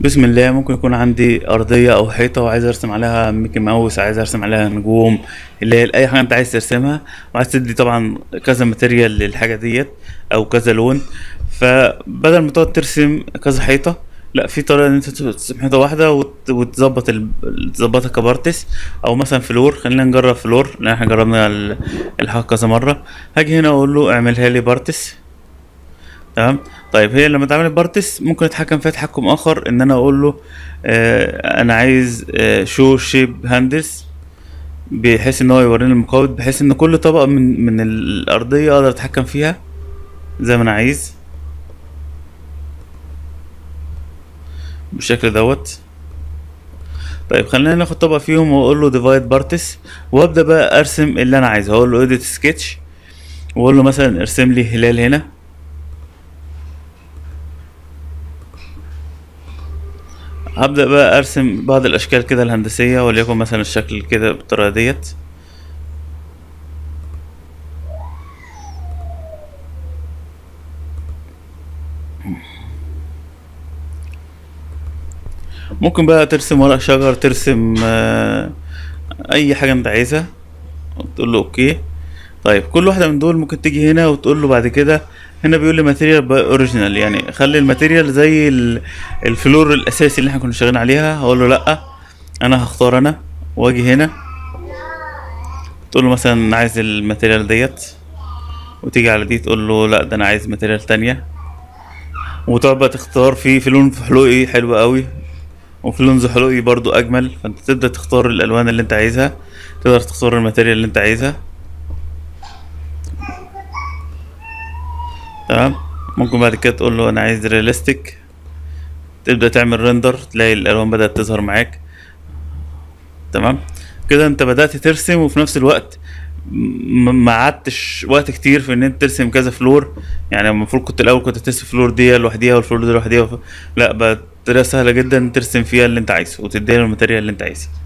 بسم الله ممكن يكون عندي أرضية أو حيطة وعايز أرسم عليها ميكي ماوس عايز أرسم عليها نجوم اللي هي أي حاجة أنت عايز ترسمها وعايز تدي طبعا كذا ماتيريال للحاجة ديت أو كذا لون فبدل ما تقعد ترسم كذا حيطة لا في طريقة إن أنت ترسم حيطة واحدة وت- وتظبط ال- تظبطها كبارتس أو مثلا فلور خلينا نجرب فلور لأن احنا جربنا ال- الحاجة كذا مرة هاجي هنا أقول له اعملها لي بارتس تمام طيب هي لما تعمل بارتس ممكن اتحكم فيها تحكم اخر ان انا اقول له آه انا عايز آه شو شيب هاندلز بحيث ان هو يوريني المقاومة بحيث ان كل طبقة من من الارضية اقدر اتحكم فيها زي ما انا عايز بالشكل دوت طيب خلينا ناخد طبقة فيهم واقول له ديفايد بارتس وابدا بقى ارسم اللي انا عايزه هقول له اديت سكتش واقول له مثلا ارسم لي هلال هنا هبدأ بقى أرسم بعض الأشكال كده الهندسية وليكن مثلا الشكل كده بالطريقة ديت ممكن بقى ترسم ورق شجر ترسم آه، أي حاجة أنت عايزها وتقول له أوكي طيب كل واحدة من دول ممكن تيجي هنا وتقول له بعد كده هنا بيقول لي ماتيريال باي اوريجينال يعني خلي الماتيريال زي ال- الفلور الاساسي اللي احنا كنا شغالين عليها هقول له لا انا هختار انا واجي هنا تقول له مثلا عايز الماتيريال ديت وتيجي على دي تقول له لا ده انا عايز ماتيريال تانية وتقعد بقى تختار في في لون فحلوقي حلو قوي وفي لون زحلوقي برضو اجمل فانت تبدا تختار الالوان اللي انت عايزها تقدر تختار الماتيريال اللي انت عايزها تمام ممكن بعد كده تقول له انا عايز رياليستيك تبدا تعمل ريندر تلاقي الالوان بدات تظهر معاك تمام كده انت بدات ترسم وفي نفس الوقت م- ما قعدتش وقت كتير في ان انت ترسم كذا فلور يعني المفروض كنت الاول كنت ترسم فلور دي لوحديها والفلور دي لوحديها وف... لا بقت طريقه سهله جدا ترسم فيها اللي انت عايزه وتديها الماتيريال اللي انت عايزها